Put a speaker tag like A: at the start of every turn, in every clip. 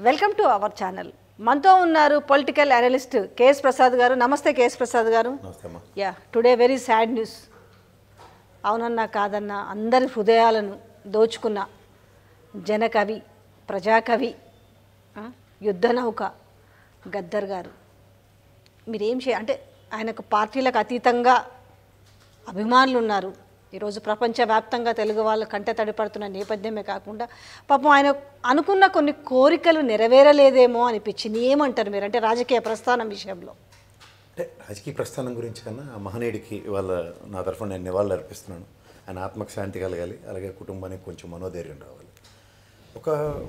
A: Welcome to our channel మనతో ఉన్నారు political analyst KS Prasad garu నమస్తే కేఎస్ ప్రసాద్ గారు
B: నమస్తే అమ్మా
A: yeah today very sad news అవునన్నా కాదన్నా అందరి హృదయాలను దోచుకున్న జనకవి ప్రజాకవి ఆ, యుద్ధ నౌక గద్దర్ గారు మీరేం చే అంటే ఆయనకు పార్టీలకు అతీతంగా అభిమానులు ఉన్నారు ఈరోజు ప్రపంచవ్యాప్తంగా తెలుగు వాళ్ళు కంట తడిపడుతున్న నేపథ్యమే కాకుండా పాపం ఆయన అనుకున్న కొన్ని కోరికలు నెరవేరలేదేమో అనిపించింది ఏమంటారు మీరు అంటే రాజకీయ ప్రస్థానం విషయంలో
B: అంటే రాజకీయ ప్రస్థానం గురించి కన్నా ఆ మహనీయుడికి వాళ్ళ నా తరఫున నేను నివాళులు అర్పిస్తున్నాను ఆయన ఆత్మకు శాంతి కలగాలి అలాగే కుటుంబానికి కొంచెం మనోధైర్యం రావాలి ఒక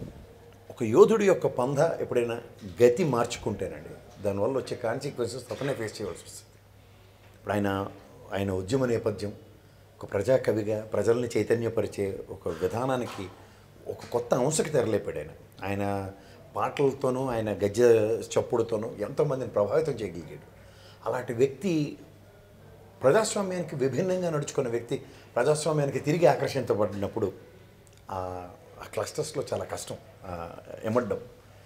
B: ఒక యోధుడి యొక్క పంధ ఎప్పుడైనా గతి మార్చుకుంటేనండి దానివల్ల వచ్చే కాన్సిక్వెన్సెస్ అతనే ఫేస్ చేయవలసి వస్తుంది ఇప్పుడు ఆయన ఆయన ఉద్యమ నేపథ్యం ఒక ప్రజాకవిగా ప్రజల్ని చైతన్యపరిచే ఒక విధానానికి ఒక కొత్త అంశకి తెరలేపాడు ఆయన ఆయన పాటలతోనూ ఆయన గజ్జ చప్పుడుతోనూ ఎంతోమందిని ప్రభావితం చేయగలిగాడు అలాంటి వ్యక్తి ప్రజాస్వామ్యానికి విభిన్నంగా నడుచుకున్న వ్యక్తి ప్రజాస్వామ్యానికి తిరిగి ఆకర్షించబడినప్పుడు ఆ ఆ క్లస్టర్స్లో చాలా కష్టం ఆ ఎమడ్డం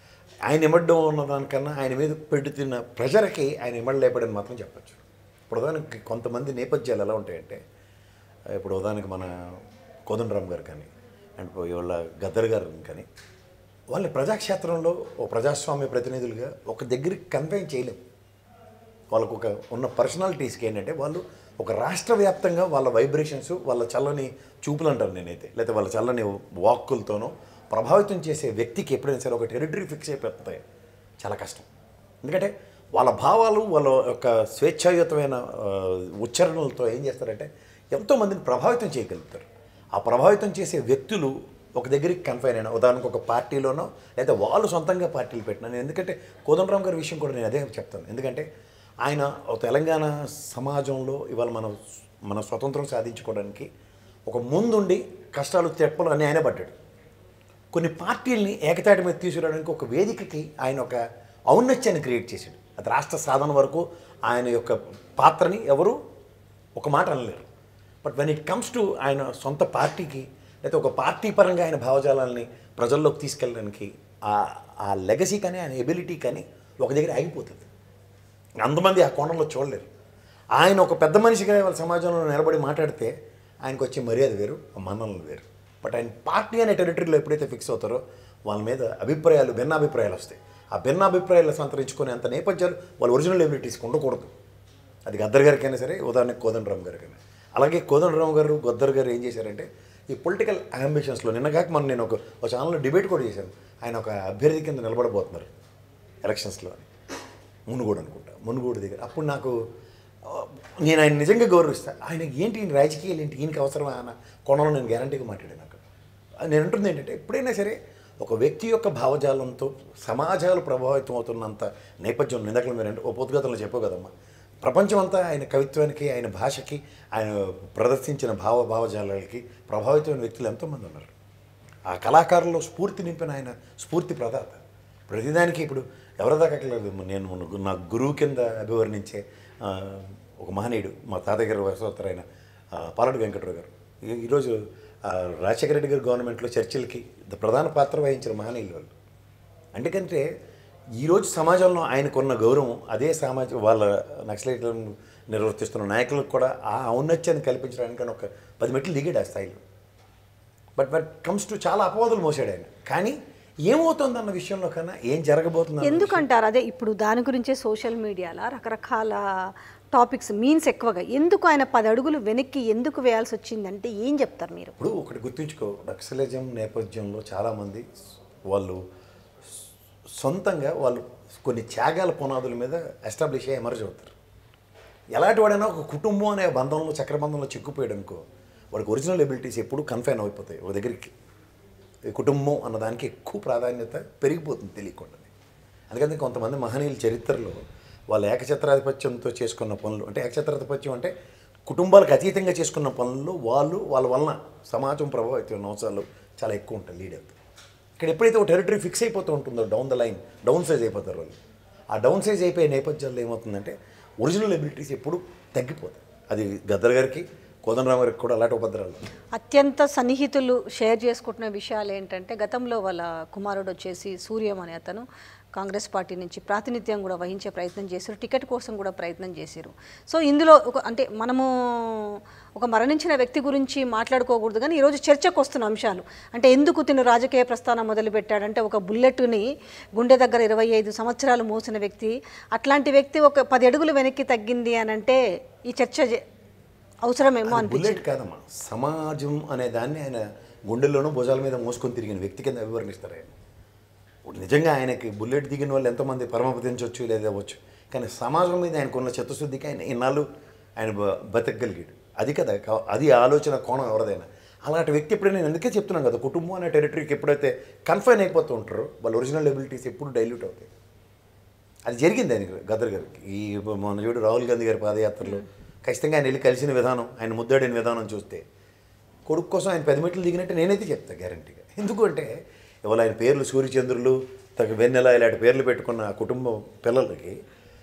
B: ఆయన ఎమడ్డం ఉన్నదానికన్నా ఆయన మీద పెడుతున్న ప్రెషర్కి ఆయన ఎమడలేపడని మాత్రం చెప్పచ్చు ఇప్పుడు ఉదాహరణకి కొంతమంది నేపథ్యాలు ఎలా ఉంటాయంటే ఇప్పుడు ఉదాహరణకి మన కోదండరామ్ గారు కానీ అండ్ ఇవాళ గద్దర్ గారు కానీ వాళ్ళని ప్రజాక్షేత్రంలో ఓ ప్రజాస్వామ్య ప్రతినిధులుగా ఒక దగ్గరికి కన్వైన్ చేయలేము వాళ్ళకు ఒక ఉన్న పర్సనాలిటీస్కి ఏంటంటే వాళ్ళు ఒక రాష్ట్ర వ్యాప్తంగా వాళ్ళ వైబ్రేషన్స్ వాళ్ళ చల్లని చూపులు అంటారు నేనైతే లేకపోతే వాళ్ళ చల్లని వాక్కులతోనో ప్రభావితం చేసే వ్యక్తికి ఎప్పుడైనా సరే ఒక టెరిటరీ ఫిక్స్ అయిపోతాయి చాలా కష్టం ఎందుకంటే వాళ్ళ భావాలు వాళ్ళ యొక్క స్వేచ్ఛాయుతమైన ఆ, ఉచ్చారణలతో ఏం చేస్తారంటే ఎంతోమందిని ప్రభావితం చేయగలుగుతారు ఆ ప్రభావితం చేసే వ్యక్తులు ఒక దగ్గరికి కన్ఫైన్ అయిన ఉదాహరణకు ఒక పార్టీలోనో లేదా వాళ్ళు సొంతంగా పార్టీలు పెట్టిన నేను ఎందుకంటే కోదండరామ్ గారి విషయం కూడా నేను అదే చెప్తాను ఎందుకంటే ఆయన ఒక తెలంగాణ సమాజంలో ఇవాళ మనం మన స్వతంత్రం సాధించుకోవడానికి ఒక ముందుండి కష్టాలు తెప్పలు అని ఆయన పడ్డాడు కొన్ని పార్టీల్ని ఏకతాటి మీద తీసుకురావడానికి ఒక వేదికకి ఆయన ఒక ఔన్నత్యాన్ని క్రియేట్ చేశాడు అది రాష్ట్ర సాధన వరకు ఆయన యొక్క పాత్రని ఎవరు ఒక మాట అనలేరు but when it comes to ఆయన సొంత పార్టీకి లేకపోతే ఒక పార్టీ పరంగా ఆయన భావజాలాల్ని ప్రజల్లోకి తీసుకెళ్ళడానికి ఆ ఆ లెగసీ కానీ ఆయన ఎబిలిటీ కానీ ఒక దగ్గర ఆగిపోతుంది అంతమంది ఆ కోణంలో చూడలేరు ఆయన ఒక పెద్ద మనిషిగా వాళ్ళ సమాజంలో నిలబడి మాట్లాడితే ఆయనకు వచ్చే మర్యాద వేరు ఆ మన్ననలు వేరు బట్ ఆయన పార్టీ అనే టెరిటరీలో ఎప్పుడైతే ఫిక్స్ అవుతారో వాళ్ళ మీద అభిప్రాయాలు భిన్నాభిప్రాయాలు వస్తాయి ఆ భిన్నాభిప్రాయాలు సంతరించుకునే అంత నేపథ్యాలు వాళ్ళ ఒరిజినల్ ఎబిలిటీస్కి ఉండకూడదు అది గద్దర్ గారికైనా సరే ఉదాహరణకు కోదండరామ్ గారికైనా అలాగే కోదండరామ్ గారు గద్దర్ గారు ఏం చేశారంటే ఈ పొలిటికల్ అంబిషన్స్లో నిన్నగాక మనం నేను ఒక ఒక ఛానల్లో డిబేట్ కూడా చేశాను ఆయన ఒక అభ్యర్థి కింద నిలబడబోతున్నారు ఎలక్షన్స్లో అని మునుగోడు అనుకుంటా మునుగోడు దగ్గర అప్పుడు నాకు ఆ, నేను ఆయన నిజంగా గౌరవిస్తాను ఆయన ఏంటి ఈయన రాజకీయాలు ఏంటి ఈయనకి అవసరమా అన్న కోణంలో నేను గ్యారంటీగా మాట్లాడాను అక్కడ నేను అంటుంది ఏంటంటే ఎప్పుడైనా సరే ఒక వ్యక్తి యొక్క భావజాలంతో సమాజాలు ప్రభావితం అవుతున్నంత నేపథ్యం నిందకలు మీరంటే ఓ పొద్దుగతంలో చెప్పవు కదమ్మా ప్రపంచం అంతా ఆయన కవిత్వానికి ఆయన భాషకి ఆయన ప్రదర్శించిన భావ భావజాలాలకి ప్రభావితమైన వ్యక్తులు ఎంతోమంది ఉన్నారు ఆ కళాకారుల్లో స్ఫూర్తి నింపిన ఆయన స్ఫూర్తి ప్రదాత ప్రతిదానికి ఇప్పుడు ఎవరి దాకా అక్కర్లేదు నేను మొన్న నా గురువు కింద అభివర్ణించే ఆ, ఒక మహనీయుడు మా తాతయ్య గారు వసోత్తరైన పాలడు వెంకటరావు గారు ఈ- ఈరోజు ఆ, రాజశేఖర రెడ్డి గారి గవర్నమెంట్లో చర్చిలకి ద- ప్రధాన పాత్ర వహించిన మహనీయులు వాళ్ళు ఎందుకంటే ఈరోజు సమాజంలో ఆయనకున్న గౌరవం అదే సామాజిక వాళ్ళ నక్సలైట్లను నిర్వర్తిస్తున్న నాయకులకు కూడా ఆ ఔన్నత్యాన్ని కల్పించడానికి ఆయన ఒక పది మెట్లు దిగాడు ఆ స్థాయిలో బట్ బట్ కమ్స్ టు చాలా అపవాదులు మోసాడు ఆయన కానీ ఏమవుతుంది అన్న విషయంలో కన్నా ఏం జరగబోతుంది అన్న
A: ఎందుకంటారు అదే ఇప్పుడు దాని గురించే సోషల్ మీడియాలో రకరకాల టాపిక్స్ మీన్స్ ఎక్కువగా ఎందుకు ఆయన పది అడుగులు వెనక్కి ఎందుకు వేయాల్సి వచ్చిందంటే ఏం చెప్తారు మీరు
B: ఇప్పుడు ఒకటి గుర్తుంచుకో నక్సలిజం నేపథ్యంలో చాలామంది వాళ్ళు సొంతంగా వాళ్ళు కొన్ని త్యాగాల పునాదుల మీద ఎస్టాబ్లిష్ అయ్యి ఎమర్జ్ అవుతారు ఎలాంటి వాడైనా ఒక కుటుంబం అనే బంధంలో చక్రబంధంలో చిక్కుపోయాడు అనుకో వాడికి ఒరిజినల్ ఎబిలిటీస్ ఎప్పుడు కన్ఫైన్ అయిపోతాయి ఒక దగ్గరికి ఈ కుటుంబం అన్నదానికి ఎక్కువ ప్రాధాన్యత పెరిగిపోతుంది తెలియకుండానే అందుకని కొంతమంది మహనీయుల చరిత్రలో వాళ్ళ ఏకఛత్రాధిపత్యంతో చేసుకున్న పనులు అంటే ఏకఛత్రాధిపత్యం అంటే కుటుంబాలకు అతీతంగా చేసుకున్న పనుల్లో వాళ్ళు వాళ్ళ వలన సమాజం ప్రభావితం అంశాలు చాలా ఎక్కువ ఉంటాయి లీడ్ అవుతాయి ఇక్కడ ఎప్పుడైతే ఒక టెరిటరీ ఫిక్స్ అయిపోతూ ఉంటుందో down the line downsize అయిపోతారు వాళ్ళు ఆ డౌన్ సైజ్ అయిపోయే నేపథ్యాల్లో ఏమవుతుందంటే ఒరిజినల్ ఎబిలిటీస్ ఎప్పుడు తగ్గిపోతాయి అది గద్దర్ గారికి కోదండరామ గారికి కూడా అలాంటి ఉపద్రాలు
A: అత్యంత సన్నిహితులు షేర్ చేసుకుంటున్న విషయాలు ఏంటంటే గతంలో వాళ్ళ కుమారుడు వచ్చేసి సూర్యం అనే అతను కాంగ్రెస్ పార్టీ నుంచి ప్రాతినిధ్యం కూడా వహించే ప్రయత్నం చేశారు టికెట్ కోసం కూడా ప్రయత్నం చేశారు సో ఇందులో ఒక అంటే మనము ఒక మరణించిన వ్యక్తి గురించి మాట్లాడుకోకూడదు కానీ ఈరోజు చర్చకు వస్తున్న అంశాలు అంటే ఎందుకు తిను రాజకీయ ప్రస్థానం మొదలుపెట్టాడంటే ఒక బుల్లెట్ని గుండె దగ్గర ఇరవై ఐదు సంవత్సరాలు మోసిన వ్యక్తి అట్లాంటి వ్యక్తి ఒక పది అడుగులు వెనక్కి తగ్గింది అని అంటే ఈ చర్చ జే- అవసరమేమో
B: అది
A: అనిపించింది
B: బుల్లెట్ కాదమ్మా సమాజం అనే దాన్ని ఆయన గుండెల్లోనూ భుజాల మీద మోసుకొని తిరిగిన వ్యక్తి కింద వివరణిస్తారు ఆయన ఇప్పుడు నిజంగా ఆయనకి బుల్లెట్ దిగిన వాళ్ళు ఎంతోమంది పరమపదించవచ్చు లేదా అవ్వచ్చు కానీ సమాజం మీద ఆయనకున్న చిత్తశుద్ధికి ఆయన ఇన్నాళ్ళు ఆయన బ- బతకగలిగాడు అది కదా కా- అది ఆలోచన కోణం ఎవరిదైనా అలాంటి వ్యక్తి ఎప్పుడైనా నేను అందుకే చెప్తున్నాను కదా కుటుంబం అనే టెరిటరీకి ఎప్పుడైతే కన్ఫైన్ అయిపోతూ ఉంటారో వాళ్ళ ఒరిజినల్ ఎబిలిటీస్ ఎప్పుడు డైల్యూట్ అవుతాయి అది జరిగింది ఆయనకి గద్దర్ గారికి ఈ మొన్న చూడు రాహుల్ గాంధీ గారి పాదయాత్రలో ఖచ్చితంగా ఆయన వెళ్ళి కలిసిన విధానం ఆయన ముద్దాడిన విధానం చూస్తే కొడుకు కోసం ఆయన పెద్ద మెట్లు దిగినట్టు నేనైతే చెప్తా గ్యారంటీగా ఎందుకు అంటే ఇవాళ ఆయన పేర్లు సూర్యచంద్రులు తగ్గ వెన్నెల ఇలాంటి పేర్లు పెట్టుకున్న ఆ కుటుంబం పిల్లలకి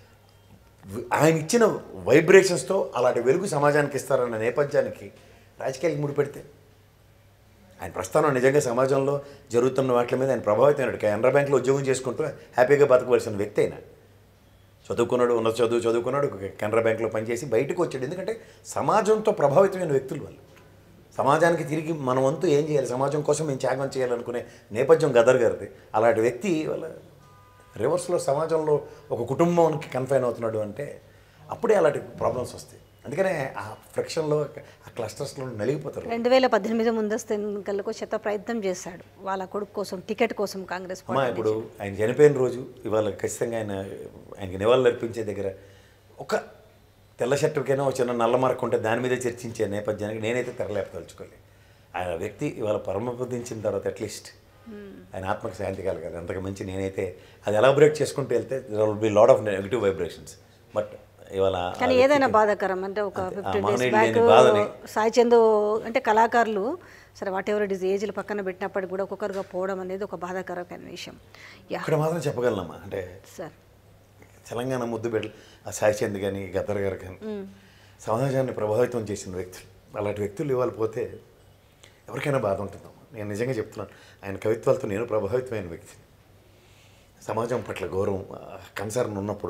B: ఆయన ఇచ్చిన వైబ్రేషన్స్తో అలాంటి వెలుగు సమాజానికి ఇస్తారన్న నేపథ్యానికి రాజకీయాలకు ముడిపెడితే ఆయన ప్రస్థానం నిజంగా సమాజంలో జరుగుతున్న వాటి మీద ఆయన ప్రభావితమైనట్టు కెనరా బ్యాంక్లో ఉద్యోగం చేసుకుంటూ హ్యాపీగా బతకవలసిన వ్యక్తి అయినా చదువుకున్నాడు ఉన్న చదువు చదువుకున్నాడు కెనరా బ్యాంక్లో పనిచేసి బయటకు వచ్చాడు ఎందుకంటే సమాజంతో ప్రభావితమైన వ్యక్తులు వాళ్ళు సమాజానికి తిరిగి మన వంతు ఏం చేయాలి సమాజం కోసం మేము త్యాగం చేయాలనుకునే నేపథ్యం గదర్ గారిది అలాంటి వ్యక్తి వాళ్ళ రివర్స్లో సమాజంలో ఒక కుటుంబానికి కన్ఫైన్ అవుతున్నాడు అంటే అప్పుడే అలాంటి ప్రాబ్లమ్స్ వస్తాయి అందుకనే ఆ ఫ్రిక్షన్లో ఆ క్లస్టర్స్లో నలిగిపోతారు
A: రెండు వేల పద్దెనిమిది ముందస్తు ఎన్నికలకు శత ప్రయత్నం చేశాడు వాళ్ళ కొడుకు కోసం టికెట్ కోసం కాంగ్రెస్
B: అమ్మా
A: పార్టీ
B: ఇప్పుడు ఆయన చనిపోయిన రోజు ఇవాళ ఖచ్చితంగా ఆయన ఆయనకి నివాళులు అర్పించే దగ్గర ఒక తెల్ల షర్టుకైనా ఒక చిన్న నల్ల మార్క్ ఉంటే దాని మీదే చర్చించే నేపథ్యానికి నేనైతే తెరలేపదలుచుకోలేదు ఆయన వ్యక్తి ఇవాళ పరమపదించిన తర్వాత అట్లీస్ట్ ఆయన ఆత్మకు శాంతి కలగాలి అంతకు మించి నేనైతే అది ఎలాబరేట్ చేసుకుంటూ వెళ్తే will be lot of negative vibrations but ఇవాళ ఆ
A: కానీ
B: వ్యక్తికి-
A: ఏదైనా బాధాకరం అంటే ఒక
B: అంతే. ఆ
A: ఫిఫ్టీన్ డేస్
B: మహనీయుడు
A: బ్యాక్
B: లేని బాధని
A: సాయి చందు అంటే కళాకారులు సరే వాట్ ఎవర్ ఇట్ ఇస్ ఏజ్లు పక్కన పెట్టినప్పటికి కూడా ఒక్కొక్కరుగా పోవడం అనేది ఒక బాధాకరమైన విషయం యా
B: ఇక్కడ మాత్రం చెప్పగలనమ్మా అంటే
A: సార్
B: తెలంగాణ ముద్దు బిడ్డలు ఆ సాయి చంద్ కానీ గద్దర్ గారు కానీ సమాజాన్ని ప్రభావితం చేసిన వ్యక్తులు అలాంటి వ్యక్తులు ఇవాళ పోతే ఎవరికైనా బాధ ఉంటుందమ్మా నేను నిజంగా చెప్తున్నాను ఆయన కవిత్వాలతో నేను ప్రభావితమైన వ్యక్తిని సమాజం పట్ల గౌరవం కన్సర్న్ ఉన్నప్పుడు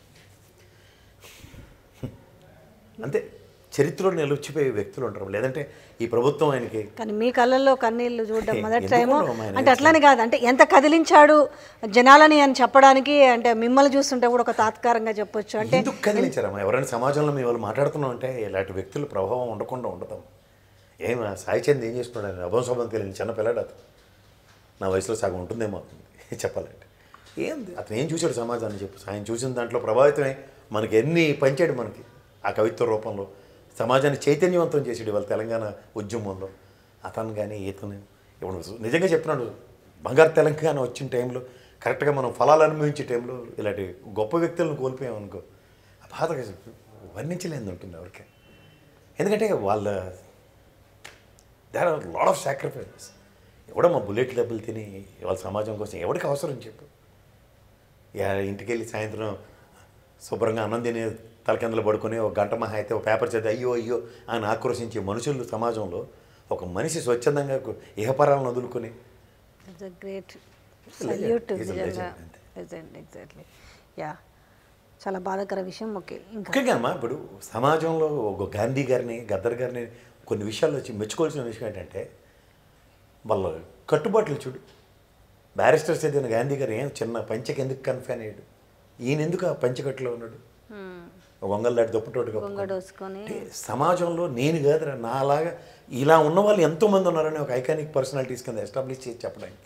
B: అంతే చరిత్రలో నిలిచిపోయే వ్యక్తులు ఉంటారు లేదంటే ఈ ప్రభుత్వం ఆయనకి
A: కానీ మీ కళ్ళల్లో కన్నీళ్లు చూడడం మొదటి
B: ఎందుకు
A: టైము
B: ఉండవు ఆయన
A: అంటే అట్లానే కాదు అంటే ఎంత కదిలించాడు జనాలని అని చెప్పడానికి అంటే మిమ్మల్ని చూస్తుంటే కూడా ఒక తాత్కారంగా చెప్పొచ్చు అంటే
B: ఎందుకు కదిలించారమ్మా ఎవరైనా సమాజంలో మీ వాళ్ళు మాట్లాడుతున్నాం అంటే ఇలాంటి వ్యక్తుల ప్రభావం ఉండకుండా ఉండదాం ఏం ఆ సాయి చంద్ ఏం చేసుకున్నాడు ఆయన అభం శోభం తెలియని చిన్న పిల్లాడు అతను నా వయసులో సగం ఉంటుందేమో అతనికి చెప్పాలంటే ఏం అతను ఏం చూశాడు సమాజాన్ని చెప్పు ఆయన చూసిన దాంట్లో ప్రభావితమై మనకి ఎన్ని పంచాడు మనకి ఆ కవిత్వ రూపంలో సమాజాన్ని చైతన్యవంతం చేసాడు ఇవాళ తెలంగాణ ఉద్యమంలో అతను కానీ ఇతను ఇప్పుడు నిజంగా చెప్తున్నాడు బంగారు తెలంగాణ వచ్చిన టైంలో కరెక్ట్గా మనం ఫలాలు అనుభవించే టైంలో ఇలాంటి గొప్ప వ్యక్తులను కోల్పోయాం అనుకో ఆ బాధ వర్ణించలేని ఉంటుంది ఎవరికి ఎందుకంటే వాళ్ళ there are lot of sacrifices ఎవడో మా బుల్లెట్ డబ్బులు తిని వాళ్ళ సమాజం కోసం ఎవరికి అవసరం చెప్పు యా ఇంటికి వెళ్ళి సాయంత్రం శుభ్రంగా అన్నం తిని తలకిందలు పడుకొని ఒక గంట మహా అయితే ఒక పేపర్ చదివి అయ్యో అయ్యో అని ఆక్రోశించే మనుషులు సమాజంలో ఒక మనిషి స్వచ్ఛందంగా ఎహపరాలను వదులుకొని
A: it's a great
B: He's a
A: salute
B: legend. He's a
A: నిజంగా
B: legend, అంతే.
A: లెజెండ్ ఎగ్జాక్ట్లీ యా చాలా బాధాకర విషయం ఓకే ఇంకా
B: ముఖ్యంగా అమ్మా ఇప్పుడు సమాజంలో ఒక గాంధీ గారిని గద్దర్ గారిని కొన్ని విషయాల్లో వచ్చి మెచ్చుకోవాల్సిన విషయం ఏంటంటే వాళ్ళ కట్టుబాట్లు చూడు బ్యారిస్టర్స్ చదివిన గాంధీ గారు ఏం చిన్న పంచకి ఎందుకు కన్ఫైన్ అయ్యాడు ఈయన ఎందుకు ఆ పంచకట్టులో ఉన్నాడు ఒక వంగల దాటి దుప్పటోటి కప్పుకొని.
A: గొంగడోసుకొని
B: అంటే సమాజంలో నేను కాదురా నాలాగా ఇలా ఉన్న వాళ్ళు ఎంతోమంది ఉన్నారని ఒక ఐకానిక్ పర్సనాలిటీస్ కింద ఎస్టాబ్లిష్ చేసి చెప్పడానికి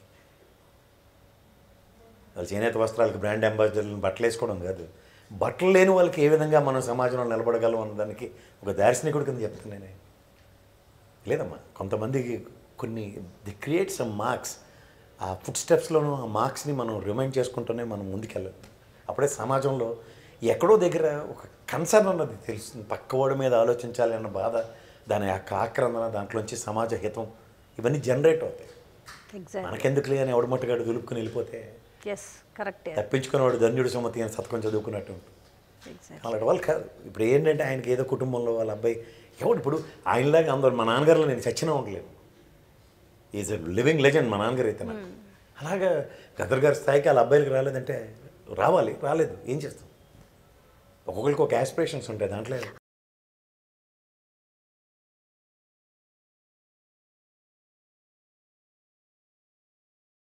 B: వాళ్ళు చేనేత వస్త్రాలకు బ్రాండ్ అంబాసిడర్లను బట్టలు వేసుకోవడం కాదు బట్టలు లేని వాళ్ళకి ఏ విధంగా మనం సమాజంలో నిలబడగలం అన్నదానికి ఒక దార్శనికుడి కింద చెప్తాను నేను లేదమ్మా కొంతమందికి కొన్ని ది క్రియేట్ సమ్ మార్క్స్ ఆ ఫుడ్ స్టెప్స్లోనూ ఆ మార్క్స్ని మనం రిమైండ్ చేసుకుంటూనే మనం ముందుకెళ్ళాలి అప్పుడే సమాజంలో ఎక్కడో దగ్గర ఒక కన్సర్న్ అన్నది తెలుస్తుంది పక్కవాడి మీద ఆలోచించాలి అన్న బాధ దాని యొక్క ఆక్రందన దాంట్లోంచి సమాజ హితం ఇవన్నీ జనరేట్ అవుతాయి
A: ఎగ్జాక్ట్
B: మనకెందుకులే అని ఎవడమట్టుగాడు దులుపుకుని వెళ్ళిపోతే
A: ఎస్ కరెక్ట్
B: తప్పించుకునేవాడు ధన్యుడు సుమతి అని సతకం చదువుకున్నట్టు ఉంటుంది
A: Exactly.
B: అలాంటి వాళ్ళు కాదు ఇప్పుడు ఏంటంటే ఆయనకి ఏదో కుటుంబంలో వాళ్ళ అబ్బాయి ఎవడు ఇప్పుడు ఆయనలాగా అందరు మా నాన్నగారిలో నేను చచ్చినా ఉండలేదు ఈజ్ ఎ లివింగ్ లెజెండ్ మా నాన్నగారు అయితే నాకు అలాగా గదర్ గారి స్థాయికి వాళ్ళ అబ్బాయిలకి రాలేదంటే రావాలి రాలేదు ఏం చేస్తాం ఒక్కొక్కరికి ఒక యాస్పిరేషన్స్ ఉంటాయి దాంట్లో